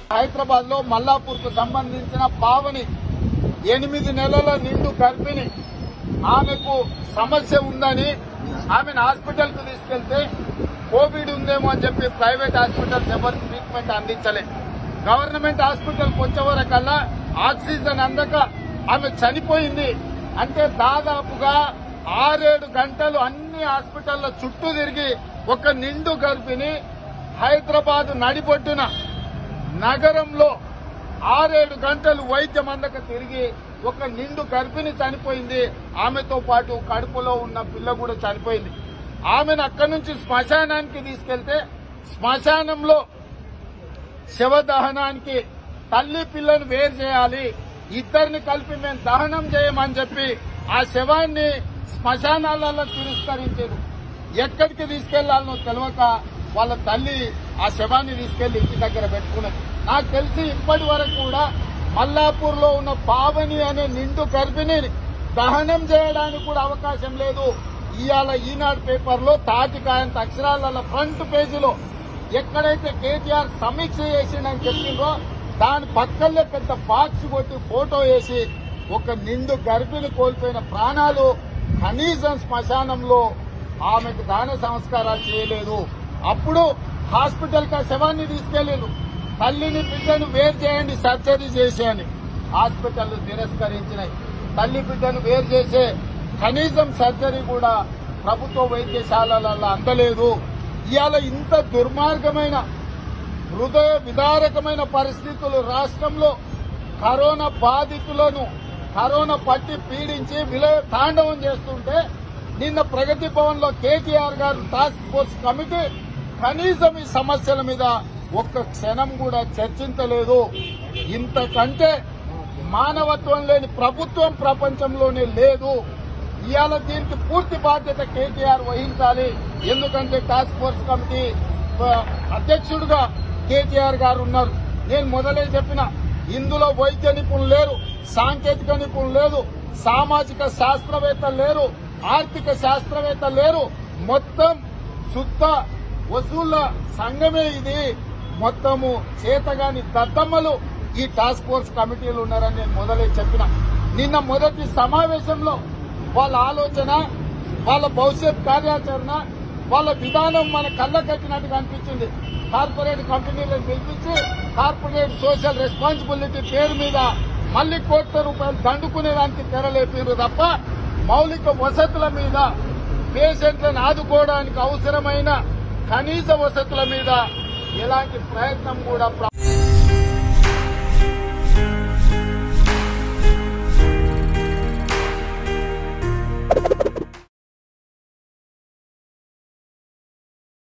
హైదరాబాద్ లో మల్లాపూర్ కు సంబంధించిన పావని ఎనిమిది నెలల నిండు గర్భిణి ఆమెకు సమస్య ఉందని ఆమెను హాస్పిటల్ కు తీసుకెళ్తే కోవిడ్ ఉందేమో అని చెప్పి ప్రైవేట్ హాస్పిటల్స్ ఎవరు ట్రీట్మెంట్ అందించలేదు గవర్నమెంట్ హాస్పిటల్ వచ్చేవరకల్లా ఆక్సిజన్ అందక ఆమె చనిపోయింది అంటే దాదాపుగా ఆరేడు గంటలు అన్ని హాస్పిటల్ల చుట్టూ తిరిగి ఒక నిండు గర్భిణి హైదరాబాద్ నడిబొడ్డున నగరంలో ఆరేడు గంటలు వైద్యం అందక తిరిగి ఒక నిండు గర్భిణి చనిపోయింది ఆమెతో పాటు కడుపులో ఉన్న పిల్ల కూడా చనిపోయింది ఆమెను అక్కడి నుంచి శ్మశానానికి తీసుకెళ్తే శ్మశానంలో శవదహనానికి తల్లి పిల్లను వేరు చేయాలి ఇద్దరిని కలిపి మేము దహనం చేయమని చెప్పి ఆ శవాన్ని శ్మశానాలలో తిరస్కరించారు ఎక్కడికి తీసుకెళ్లాలనో తెలియక వాళ్ళ తల్లి ఆ శవాన్ని తీసుకెళ్లి ఇంటి దగ్గర పెట్టుకున్నది నాకు తెలిసి ఇప్పటి వరకు కూడా మల్లాపూర్ లో ఉన్న పావని అనే నిండు గర్భిణిని దహనం చేయడానికి కూడా అవకాశం లేదు ఇవాళ ఈనాడు పేపర్ లో తాటికాయంత అక్షరాల ఫ్రంట్ పేజీలో ఎక్కడైతే కేటీఆర్ సమీక్ష చేసిండని చెప్పిందో దాని పక్కల్లో పెద్ద బాక్స్ కొట్టి ఫోటో వేసి ఒక నిండు గర్భిణి కోల్పోయిన ప్రాణాలు కనీసం శ్మశానంలో ఆమెకు దాన సంస్కారాలు చేయలేదు అప్పుడు హాస్పిటల్ కి ఆ శవాన్ని తీసుకెళ్లేదు తల్లిని బిడ్డను వేరు చేయండి సర్జరీ చేసేయని హాస్పిటల్ తిరస్కరించినాయి తల్లి బిడ్డను వేరు చేసే కనీసం సర్జరీ కూడా ప్రభుత్వ వైద్యశాలలలో అందలేదు ఇవాళ ఇంత దుర్మార్గమైన హృదయ విదారకమైన పరిస్థితులు రాష్ట్రంలో కరోనా బాధితులను కరోనా పట్టి పీడించి విలయ తాండవం చేస్తుంటే నిన్న ప్రగతి భవన్ లో కేటీఆర్ గారు టాస్క్ ఫోర్స్ కమిటీ కనీసం ఈ సమస్యల మీద ఒక్క క్షణం కూడా చర్చించలేదు ఇంతకంటే మానవత్వం లేని ప్రభుత్వం ప్రపంచంలోనే లేదు ఇవాళ దీనికి పూర్తి బాధ్యత కేటీఆర్ వహించాలి ఎందుకంటే టాస్క్ ఫోర్స్ కమిటీ ఆ, అధ్యక్షుడుగా కేటీఆర్ గారు ఉన్నారు నేను మొదలే చెప్పిన ఇందులో వైద్య నిపుణులు లేరు సాంకేతిక నిపుణులు లేదు సామాజిక శాస్త్రవేత్తలు లేరు ఆర్థిక శాస్త్రవేత్తలు లేరు మొత్తం శుద్ధ వసూళ్ల సంఘమే ఇది మొత్తము చేతగాని దద్దమ్మలు ఈ టాస్క్ ఫోర్స్ కమిటీలు ఉన్నారని నేను మొదలే చెప్పిన నిన్న మొదటి సమావేశంలో వాళ్ళ ఆలోచన వాళ్ళ భవిష్యత్ కార్యాచరణ వాళ్ళ విధానం మన కళ్ళ కట్టినట్టుగా అనిపించింది కార్పొరేట్ కంపెనీలను పిలిపించి కార్పొరేట్ సోషల్ రెస్పాన్సిబిలిటీ పేరు మీద మళ్లీ కోట్ల రూపాయలు దండుకునేదానికి తెరలేపారు తప్ప మౌలిక వసతుల మీద పేషెంట్లను ఆదుకోవడానికి అవసరమైన కనీస వసతుల మీద ఎలాంటి ప్రయత్నం కూడా ప్ర-